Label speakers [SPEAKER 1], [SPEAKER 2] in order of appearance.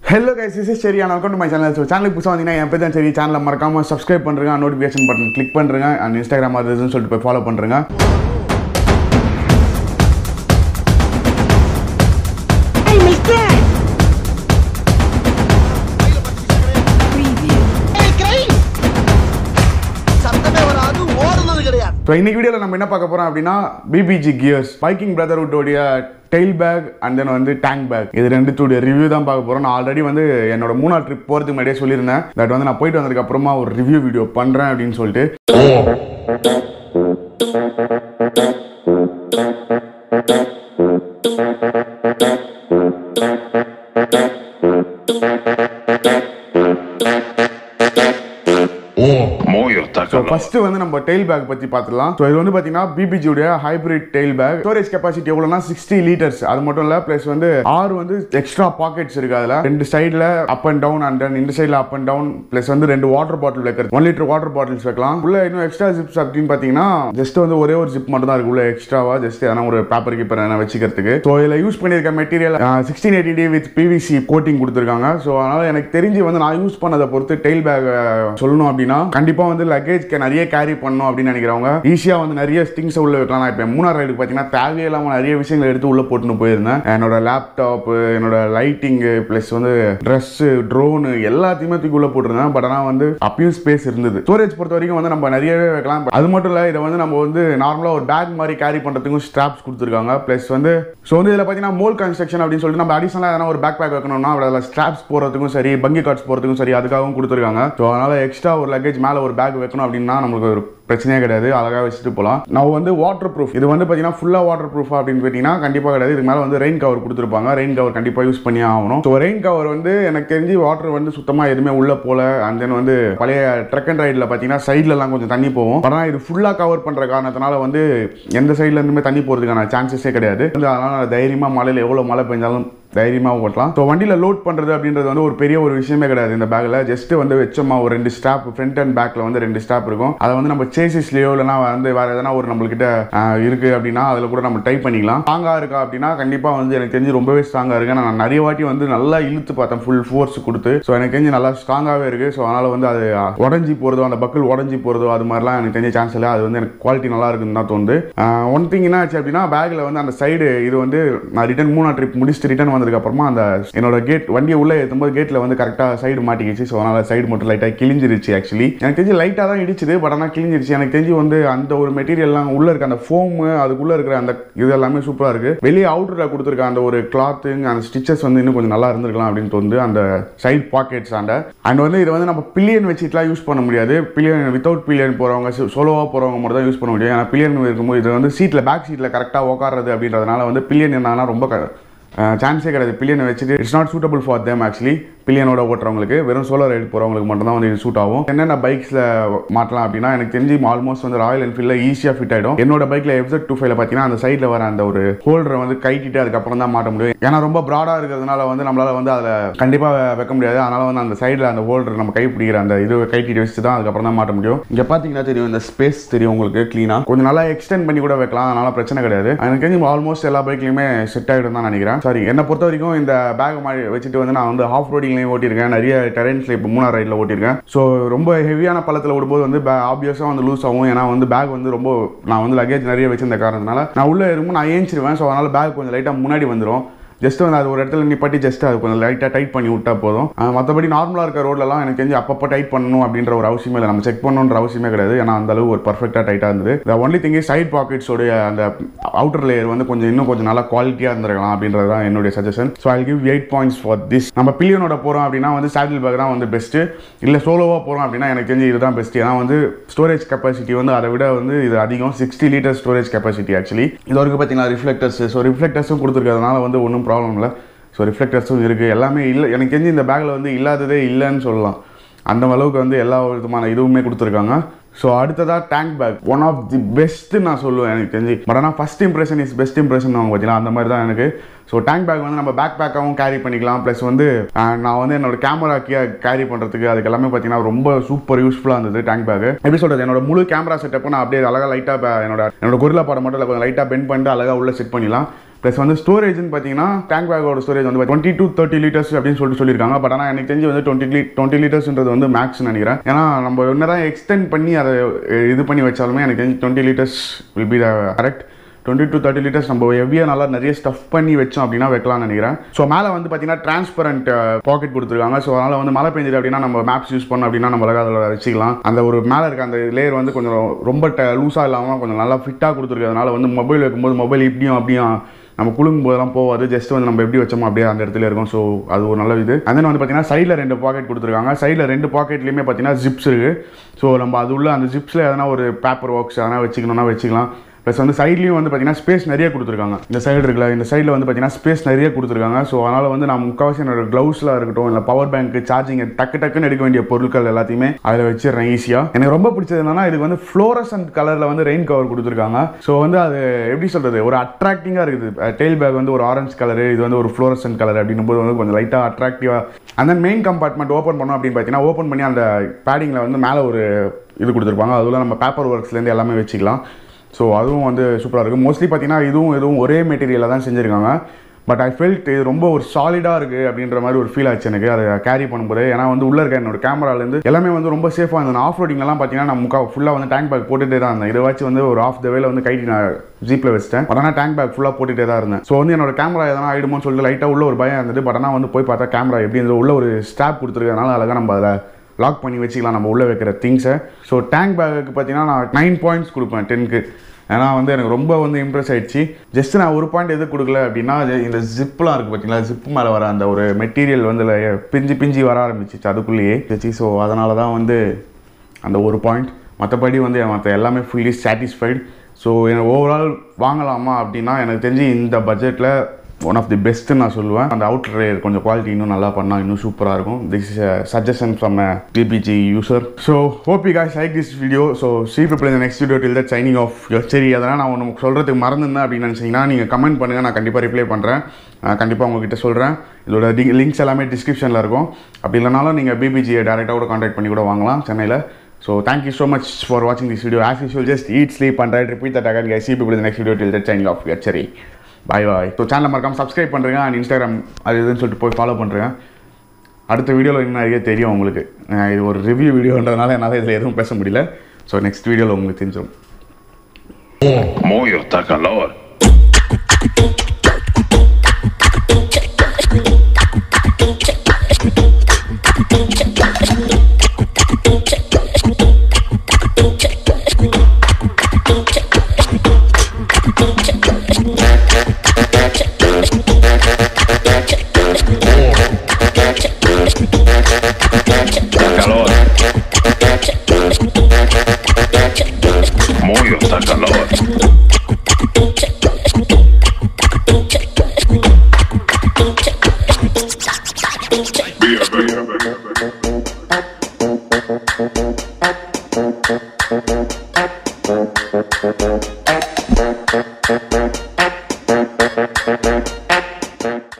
[SPEAKER 1] Hello guys is is சரி welcome to my channel so சேனலுக்கு புதுசாக வந்தீங்கன்னா என் பேர் தான் சரி சேனலை மறக்காம சப்ஸ்கிரைப் பண்ணுறேங்க நோட்டிஃபிகேஷன் பட்டன் கிளிக் பண்ணுறேங்க அண்ட் இன்ஸ்டாகிராம் அது இதுன்னு சொல்லிட்டு போய் ஃபாலோ பண்ணுறேங்க
[SPEAKER 2] Hey, mister! Preview.
[SPEAKER 3] சத்தமே வராது ஓடுனது கிடையாது
[SPEAKER 1] ஸோ இன்னைக்கு வீடியோவில் நம்ம என்ன பார்க்க போகிறோம் அப்படின்னா பிபிஜி கியர்ஸ் பைக்கிங் பிரதர்வுட்டோடைய டெயில் பேக் அண்ட் தென் வந்து டேங்க் பேக் இது ரெண்டுத்துடைய ரிவ்யூ தான் பார்க்க போகிறோம் நான் ஆல்ரெடி வந்து என்னோட மூணாவது ட்ரிப் போகிறதுக்கு முன்னாடியே சொல்லியிருந்தேன் தட் வந்து நான் போயிட்டு வந்ததுக்கு அப்புறமா ஒரு ரிவ்யூ வீடியோ பண்ணுறேன் அப்படின்னு சொல்லிட்டு
[SPEAKER 4] Mojo
[SPEAKER 1] ஸோ
[SPEAKER 4] tako
[SPEAKER 1] ஃபர்ஸ்ட் வந்து நம்ம டெயில் பேக் பத்தி பார்த்துலாம் ஸோ இது வந்து பார்த்தீங்கன்னா பிபிஜியோட hybrid tail bag storage capacity எவ்வளோனா சிக்ஸ்டி லிட்டர்ஸ் அது மட்டும் இல்லை ப்ளஸ் வந்து ஆறு வந்து எக்ஸ்ட்ரா பாக்கெட்ஸ் இருக்கு அதில் ரெண்டு சைடில் up and down and then இந்த சைடில் அப் அண்ட் டவுன் ப்ளஸ் வந்து ரெண்டு வாட்டர் பாட்டில் வைக்கிறது ஒன் லிட்டர் வாட்டர் பாட்டில்ஸ் வைக்கலாம் உள்ள இன்னும் எக்ஸ்ட்ரா ஜிப்ஸ் அப்படின்னு பார்த்தீங்கன்னா ஜஸ்ட் வந்து ஒரே ஒரு ஜிப் மட்டும் தான் இருக்கு உள்ள எக்ஸ்ட்ராவா ஜஸ்ட் எதனா ஒரு பேப்பர் கீப்பர் எதனா வச்சுக்கிறதுக்கு ஸோ இதில் யூஸ் பண்ணியிருக்க material sixteen eighty D with PVC coating கொடுத்துருக்காங்க ஸோ அதனால எனக்கு தெரிஞ்சு வந்து நான் யூஸ் பண்ணதை பொறுத்து டெயில் பேக் சொல்லணும் அப்படின்னா கண்டிப்பா வந்து லக்கேஜ்க்கு நிறைய கேரி பண்ணணும் அப்படின்னு நினைக்கிறவங்க ஈஸியா வந்து நிறைய திங்ஸ் உள்ள வைக்கலாம் நான் இப்போ மூணார் ரைடுக்கு பார்த்தீங்கன்னா தேவையில்லாம நிறைய விஷயங்கள் எடுத்து உள்ள போட்டுன்னு போயிருந்தேன் என்னோட லேப்டாப் என்னோட லைட்டிங்கு ப்ளஸ் வந்து ட்ரெஸ் ட்ரோனு எல்லாத்தையுமே தூக்கி உள்ள போட்டிருந்தேன் பட் ஆனால் வந்து அப்பயும் ஸ்பேஸ் இருந்தது ஸ்டோரேஜ் பொறுத்த வரைக்கும் வந்து நம்ம நிறையவே வைக்கலாம் அது மட்டும் இல்லை இதை வந்து நம்ம வந்து நார்மலாக ஒரு பேக் மாதிரி கேரி பண்ணுறதுக்கும் ஸ்ட்ராப்ஸ் கொடுத்துருக்காங்க ப்ளஸ் வந்து ஸோ வந்து இதில் பார்த்தீங்கன்னா மோல் கன்ஸ்ட்ரக்ஷன் அப்படின்னு சொல்லிட்டு நம்ம அடிஷனலாக எதனா ஒரு பேக் பேக் வைக்கணும்னா அதில் ஸ்ட்ராப்ஸ் போகிறதுக்கும் சரி பங்கி கார்ட்ஸ் போகிறதுக்கும் சரி அதுக்காகவும் கொடுத்துருக்காங்க ஸோ அதனால் எக்ஸ்ட்ரா ஒரு லக்கேஜ் மேலே ஒரு பேக் வைக்கணும் அப்படின்னா நம்மளுக்கு ஒரு பிரச்சனையே கிடையாது அழகாக வச்சுட்டு போகலாம் நான் வந்து வாட்டர் ப்ரூஃப் இது வந்து பார்த்தீங்கன்னா ஃபுல்லாக வாட்டர் ப்ரூஃப் அப்படின்னு கேட்டிங்கன்னா கண்டிப்பாக கிடையாது இதுக்கு மேலே வந்து ரெயின் கவர் கொடுத்துருப்பாங்க ரெயின் கவர் கண்டிப்பாக யூஸ் பண்ணி ஆகணும் ஸோ ரெயின் கவர் வந்து எனக்கு தெரிஞ்சு வாட்டர் வந்து சுத்தமாக எதுவுமே உள்ள போல அண்ட் தென் வந்து பழைய ட்ரக் அண்ட் ரைடில் பார்த்தீங்கன்னா சைட்லலாம் கொஞ்சம் தண்ணி போகும் ஆனால் இது ஃபுல்லாக கவர் பண்ணுற காரணத்தினால வந்து எந்த சைடில் இருந்துமே தண்ணி போகிறதுக்கான சான்சஸே கிடையாது அதனால் தைரியமாக மழையில் எவ்வளோ மழை பெஞ்சாலும் தைரியமாக ஓட்டலாம் ஸோ வண்டியில் லோட் பண்ணுறது அப்படின்றது வந்து ஒரு பெரிய ஒரு விஷயமே கிடையாது இந்த பேக்கில் ஜஸ்ட் வந்து வச்சோமா ஒரு ரெண்டு ஸ்டாப் ஃப்ரண்ட் அண்ட் பேக்கில் வந்து ரெண்டு ஸ்டாப் இருக்கும் அதை வந்து நம்ம சேசிஸ்லேயோ இல்லைனா வந்து வேறு எதனா ஒரு நம்மள்கிட்ட ஆஹ், இருக்கு அப்படின்னா அதில் கூட நம்ம டைப் பண்ணிக்கலாம் ஸ்ட்ராங்காக இருக்கா அப்படின்னா கண்டிப்பாக வந்து எனக்கு தெரிஞ்சு ரொம்பவே ஸ்ட்ராங்காக இருக்கு நான் நிறைய வாட்டி வந்து நல்லா இழுத்து பார்த்தேன் ஃபுல் ஃபோர்ஸ் கொடுத்து ஸோ எனக்கு தெரிஞ்சு நல்லா ஸ்ட்ராங்காகவே இருக்குது ஸோ அதனால் வந்து அது உடஞ்சி போகிறதோ அந்த பக்கிள் உடஞ்சி போகிறதோ அது மாதிரிலாம் எனக்கு தெரிஞ்ச சான்ஸ் இல்லை அது வந்து எனக்கு குவாலிட்டி நல்லா இருக்குன்னு தான் தோணுது ஒன் திங் என்ன ஆச்சு அப்படின்னா பேக்கில் வந்து அந்த சைடு இது வந்து நான் ரிட்டன் மூணா ட்ரிப் முடிச்சுட்டு ரிட்டன் வந்ததுக்கு அப்புறமா அந்த என்னோட கேட் வண்டியை உள்ளே ஏற்றும்போது கேட்டில் வந்து கரெக்டாக சைடு மாட்டிக்கிச்சு ஸோ அதனால் சைடு மட்டும் லைட்டாக கிழிஞ்சிருச்சு ஆக்சுவலி எனக்கு தெரிஞ்சு லைட்டாக தான் இடிச்சுது பட் ஆனால் கிழிஞ்சிருச்சு எனக்கு தெரிஞ்சு வந்து அந்த ஒரு மெட்டீரியல்லாம் உள்ளே இருக்க அந்த ஃபோமு அதுக்குள்ளே இருக்கிற அந்த இது எல்லாமே சூப்பராக இருக்குது வெளியே அவுட்டரில் கொடுத்துருக்க அந்த ஒரு கிளாத்துங்க அந்த ஸ்டிச்சஸ் வந்து இன்னும் கொஞ்சம் நல்லா இருந்திருக்கலாம் அப்படின்னு தோணுது அந்த சைட் பாக்கெட்ஸ் ஆண்ட அண்ட் வந்து இது வந்து நம்ம பில்லியன் வச்சுட்டுலாம் யூஸ் பண்ண முடியாது பில்லியன் வித்தவுட் பில்லியன் போகிறவங்க சோலோவாக போகிறவங்க மட்டும் தான் யூஸ் பண்ண முடியும் ஏன்னா பில்லியன் இருக்கும்போது இது வந்து சீட்டில் பேக் சீட்டில் கரெக்டாக உட்காறது அப்படின்றதுனால வந்து பில்லியன் என்னன்னா ரொம்ப க- சான்ஸே கிடையாது பில்லியனை வச்சுட்டு it's not suitable for them actually பில்லியனோட ஓட்டுறவங்களுக்கு வெறும் சோலோ ரைடு போகிறவங்களுக்கு மட்டும் தான் வந்து இது சூட் ஆகும் என்னென்ன பைக்ஸில் மாட்டலாம் அப்படின்னா எனக்கு தெரிஞ்சு ஆல்மோஸ்ட் வந்து ராயல் என்ஃபீல்டில் ஈஸியாக ஃபிட் ஆகிடும் என்னோட பைக்கில் எஃப்செட் டூ ஃபைவ்ல பார்த்தீங்கன்னா அந்த சைடில் வர அந்த ஒரு ஹோல்டரை வந்து கைட்டிட்டு அதுக்கப்புறம் தான் மாட்ட முடியும் ஏன்னா ரொம்ப ப்ராடாக இருக்கிறதுனால வந்து நம்மளால் வந்து அதில் கண்டிப்பாக வைக்க முடியாது அதனால வந்து அந்த சைடில் அந்த ஹோல்டர் நம்ம கை பிடிக்கிற அந்த இது கைட்டிட்டு வச்சு தான் அதுக்கப்புறம் தான் மாட்ட முடியும் இங்கே பார்த்தீங்கன்னா தெரியும் இந்த ஸ்பேஸ் தெரியும் உங்களுக்கு க்ளீனாக கொஞ்சம் நல்லா எக்ஸ்டெண்ட் பண்ணி கூட வைக்கலாம் அதனால பிரச்சனை கிடையாது எனக்கு தெரிஞ்சு ஆல்மோஸ்ட் எல்லா பைக்லையுமே செட் ஆகிடும் தான் நினைக்கிறேன் சாரி என்னை பொறுத்த வரைக்கும் இந்த பேக் மாதிரி வச்சுட்டு வந்து நான் வந்து ஆஃப் ரோடிங்லையும் ஓட்டியிருக்கேன் நிறைய டெரென்ஸில் இப்போ மூணார் ரைடில் ஓட்டியிருக்கேன் ஸோ ரொம்ப ஹெவியான பள்ளத்தில் ஓடும்போது வந்து ஆப்வியஸாக வந்து லூஸ் ஆகும் ஏன்னா வந்து பேக் வந்து ரொம்ப நான் வந்து லக்கேஜ் நிறைய வச்சிருந்த காரணத்தினால நான் உள்ளே இருக்கும் நான் ஏஞ்சிருவேன் ஸோ அதனால் பேக் கொஞ்சம் லைட்டாக முன்னாடி வந்துடும் ஜஸ்ட் வந்து அது ஒரு இடத்துல நிப்பாட்டி ஜஸ்ட் அது கொஞ்சம் லைட்டாக டைட் பண்ணி விட்டா போதும் அஹ் மற்றபடி நார்மலாக இருக்க ரோட்லலாம் எனக்கு தெரிஞ்சு அப்பப்போ டைட் பண்ணணும் அப்படின்ற ஒரு அவசியமே இல்லை நம்ம செக் பண்ணணுன்ற அவசியமே கிடையாது ஏன்னா அந்த அளவு ஒரு பர்ஃபெக்டாக டைட்டாக இருந்தது த ஒன்லி திங் சைட் பாக்கெட்ஸோடைய அந்த அவுட்டர் லேயர் வந்து கொஞ்சம் இன்னும் கொஞ்சம் நல்லா குவாலிட்டியாக இருந்திருக்கலாம் அப்படின்றது தான் என்னுடைய suggestion so I give eight points for this நம்ம பில்லியனோட போகிறோம் அப்படின்னா வந்து சாடில் பேக் தான் வந்து பெஸ்ட்டு இல்லை சோலோவாக போகிறோம் அப்படின்னா எனக்கு தெரிஞ்சு இதுதான் பெஸ்ட் ஏன்னா வந்து ஸ்டோரேஜ் கெப்பாசிட்டி வந்து அதை விட வந்து இது அதிகம் sixty litre storage capacity actually இது வரைக்கும் பார்த்தீங்கன்னா ரிஃப்ளெக்டர்ஸ் ஸோ ரிஃப்ளெக்டர்ஸும் கொடுத்துருக்கிறதுனால வந்து ஒன்றும் ப்ராப்ளம் இல்லை ஸோ ரிஃப்ளெக்டர்ஸும் இருக்குது எல்லாமே இல்லை எனக்கு தெரிஞ்சு இந்த பேக்கில் வந்து இல்லாததே இல்லைன்னு சொல்லலாம் அந்த அளவுக்கு வந்து எல்லா விதமான இதுவுமே கொடுத்துருக்காங்க ஸோ அடுத்ததாக tank bag one of the best நான் சொல்லுவேன் எனக்கு தெரிஞ்சு பட் ஆனால் first impression is best impression அவங்க பார்த்தீங்கன்னா அந்த மாதிரி தான் எனக்கு ஸோ டேங்க் பேக் வந்து நம்ம பேக் பேக்காகவும் கேரி பண்ணிக்கலாம் ப்ளஸ் வந்து அஹ், நான் வந்து என்னோட கேமரா கேரி பண்ணுறதுக்கு அதுக்கு எல்லாமே பார்த்தீங்கன்னா ரொம்ப சூப்பர் யூஸ்ஃபுல்லாக இருந்தது டேங்க் பேக் எப்படி சொல்கிறது என்னோட முழு கேமரா செட்டப்பை நான் அப்படியே அழகாக லைட்டாக என்னோட என்னோட கொரில்லா பாடம் மட்டும் கொஞ்சம் லைட்டாக பெண்ட் பண்ணிட்டு அழகாக உள்ள செட் பண்ணிடலாம் ப்ளஸ் வந்து ஸ்டோரேஜ்னு பார்த்தீங்கன்னா டேங்க் பேக்கோட ஸ்டோரேஜ் வந்து டுவெண்ட்டி டு தேர்ட்டி லிட்டர்ஸ் அப்படின்னு சொல்லிட்டு சொல்லியிருக்காங்க பட் ஆனால் எனக்கு தெரிஞ்சு வந்து டுவெண்ட்டி லீ டுவெண்ட்டி லிட்டர்ஸ்ன்றது வந்து மேக்ஸ் நினைக்கிறேன் ஏன்னா நம்ம என்னதான் எக்ஸ்டெண்ட் பண்ணி அதை அஹ், இது பண்ணி வச்சாலுமே எனக்கு தெரிஞ்சு twenty litres will be the correct twenty to thirty litres நம்ம ஹெவியாக நல்லா நிறைய ஸ்டஃப் பண்ணி வச்சோம் அப்படின்னா வைக்கலாம்னு நினைக்கிறேன் ஸோ மேலே வந்து பார்த்தீங்கன்னா டிரான்ஸ்பரண்ட் பாக்கெட் கொடுத்துருக்காங்க ஸோ அதனால் வந்து மழை பெஞ்சது அப்படின்னா நம்ம மேப்ஸ் யூஸ் பண்ணோம் அப்படின்னா நம்ம அழகாக அதில் வச்சுக்கலாம் அந்த ஒரு மேலே இருக்க அந்த லேயர் வந்து கொஞ்சம் ரொம்ப லூஸாக இல்லாமல் கொஞ்சம் நல்லா ஃபிட்டாக கொடுத்துருக்கிறதுனால வந்து மொபைல் வைக்கும்போது மொபைல் இப்படியும் அப்படியும் நம்ம குலுங்கும் போதெல்லாம் போகாது ஜஸ்ட் வந்து நம்ம எப்படி வச்சோமோ அப்படியே அந்த இடத்துல இருக்கும் ஸோ அது ஒரு நல்ல இது and then வந்து பார்த்தீங்கன்னா சைடில் ரெண்டு பாக்கெட் கொடுத்துருக்காங்க சைடில் ரெண்டு பாக்கெட்லேயுமே பார்த்தீங்கன்னா ஜிப்ஸ் இருக்குது ஸோ நம்ம அது உள்ள அந்த ஜிப்ஸில் எதனா ஒரு பேப்பர் ஒர்க்ஸ் எதனா வச்சுக்கணும்னா வச்சுக்கலாம் ப்ளஸ் வந்து சைட்லேயும் வந்து பார்த்தீங்கன்னா ஸ்பேஸ் நிறைய கொடுத்துருக்காங்க இந்த சைடு இருக்குல்ல இந்த சைடில் வந்து பார்த்தீங்கன்னா ஸ்பேஸ் நிறைய கொடுத்துருக்காங்க ஸோ அதனால் வந்து நான் முக்கால்வாசி என்னோட க்ளவுஸில் இருக்கட்டும் இல்லை பவர் பேங்க் சார்ஜிங் டக்கு டக்குன்னு எடுக்க வேண்டிய பொருட்கள் எல்லாத்தையுமே அதில் வச்சிடுறேன் ஈஸியாக எனக்கு ரொம்ப பிடிச்சது என்னன்னா இதுக்கு வந்து ஃப்ளோரசன்ட் கலரில் வந்து ரெயின் கவர் கொடுத்துருக்காங்க ஸோ வந்து அது எப்படி சொல்கிறது ஒரு அட்ராக்டிங்காக இருக்குது டெயில் பேக் வந்து ஒரு ஆரஞ்சு கலரு இது வந்து ஒரு ஃப்ளோரசன்ட் கலர் அப்படின்னும் போது வந்து கொஞ்சம் லைட்டாக அட்ராக்டிவாக அந்த மெயின் கம்பார்ட்மெண்ட் ஓப்பன் பண்ணோம் அப்படின்னு பார்த்தீங்கன்னா ஓப்பன் பண்ணி அந்த பேடிங்கில் வந்து மேலே ஒரு இது கொடுத்துருப்பாங்க அதில் நம்ம பேப்பர் ஒர்க்ஸ்லேருந்து எல்லாமே வச்சுக்கலாம் ஸோ அதுவும் வந்து சூப்பராக இருக்குது மோஸ்ட்லி பார்த்தீங்கன்னா இதுவும் இதுவும் ஒரே மெட்டீரியலில் தான் செஞ்சுருக்காங்க பட் ஐ ஃபெல்ட் இது ரொம்ப ஒரு சாலிடாக இருக்குது அப்படின்ற மாதிரி ஒரு ஃபீல் ஆச்சு எனக்கு அதை கேரி பண்ணும்போது ஏன்னா வந்து உள்ளே இருக்க என்னோட கேமராலேருந்து எல்லாமே வந்து ரொம்ப சேஃபாக இருந்தது ஆஃப் ரோடிங்லாம் பார்த்தீங்கன்னா நான் முக்கா ஃபுல்லாக வந்து டேங்க் பேக் போட்டுகிட்டே தான் இருந்தேன் இதை வச்சு வந்து ஒரு ஆஃப் த வேல வந்து கைட்டி நான் ஜீப்பில் வச்சிட்டேன் பட் ஆனால் டேங்க் பேக் ஃபுல்லாக போட்டுகிட்டே தான் இருந்தேன் ஸோ வந்து என்னோட கேமரா எதனா ஆயிடுமோன்னு சொல்லிட்டு லைட்டாக உள்ள ஒரு பயம் இருந்தது பட் ஆனால் வந்து போய் பார்த்தா கேமரா எப்படி இருந்தது உள்ள ஒரு ஸ்டாப் கொடுத்துருக்கனால அழகாக நம்ம அதில் லாக் பண்ணி வச்சுக்கலாம் நம்ம உள்ளே வைக்கிற திங்ஸை ஸோ டேங்க் பேக்கு பார்த்தீங்கன்னா நான் நைன் பாயிண்ட்ஸ் கொடுப்பேன் டென்க்கு ஏன்னா வந்து எனக்கு ரொம்ப வந்து இம்ப்ரெஸ் ஆயிடுச்சு ஜஸ்ட் நான் ஒரு பாயிண்ட் எது கொடுக்கல அப்படின்னா அது இந்த ஜிப்லாம் இருக்குது பார்த்தீங்களா ஜிப் மேலே வர அந்த ஒரு மெட்டீரியல் வந்து ல- பிஞ்சு பிஞ்சு வர ஆரம்பிச்சிச்சு அதுக்குள்ளேயே ஸோ அதனால தான் வந்து அந்த ஒரு பாயிண்ட் மற்றபடி வந்து மற்ற எல்லாமே ஃபுல்லி சாட்டிஸ்ஃபைடு ஸோ எனக்கு ஓவரால் வாங்கலாமா அப்படின்னா எனக்கு தெரிஞ்சு இந்த பட்ஜெட்டில் ஒன் ஆஃப் தி பெஸ்ட்டுன்னு நான் சொல்லுவேன் அந்த அவுட்டர் லேயர் கொஞ்சம் குவாலிட்டி இன்னும் நல்லா பண்ணால் இன்னும் சூப்பராக இருக்கும் this is suggestion from DBG user so hope you guys like this video so see people in the next video till that signing off சரி அதெல்லாம் நான் ஒன்று சொல்கிறதுக்கு மறந்துருந்தேன் அப்படின்னு நினச்சிங்கன்னா நீங்கள் கமெண்ட் பண்ணுங்கள் நான் கண்டிப்பாக ரிப்ளை பண்ணுறேன் கண்டிப்பாக உங்ககிட்ட சொல்கிறேன் இதோட லிங்க்ஸ் எல்லாமே டிஸ்கிரிப்ஷனில் இருக்கும் அப்படி இல்லைனாலும் நீங்கள் பிபிஜியை டேரெக்டாக கூட காண்டாக்ட் பண்ணி கூட வாங்கலாம் சென்னையில் so thank you so much for வாட்சிங் this video as usual just eat sleep and ride repeat that again guys see people in the next video till that signing off சரி பாய் பாய் ஸோ சேனலை மறக்காம சப்ஸ்கிரைப் பண்ணுறேங்க and Instagram அது இதுன்னு சொல்லிட்டு போய் follow பண்ணுறேங்க அடுத்த வீடியோவில் இன்னும் நிறைய தெரியும் உங்களுக்கு அஹ் இது ஒரு ரிவ்யூ வீடியோன்றதுனால என்னால் இதில் எதுவும் பேச முடியல ஸோ நெக்ஸ்ட் வீடியோவில் உங்களுக்கு தெரிஞ்சிடும்
[SPEAKER 4] Muy está calor. Calor. Muy está calor. Beer, beer, beer.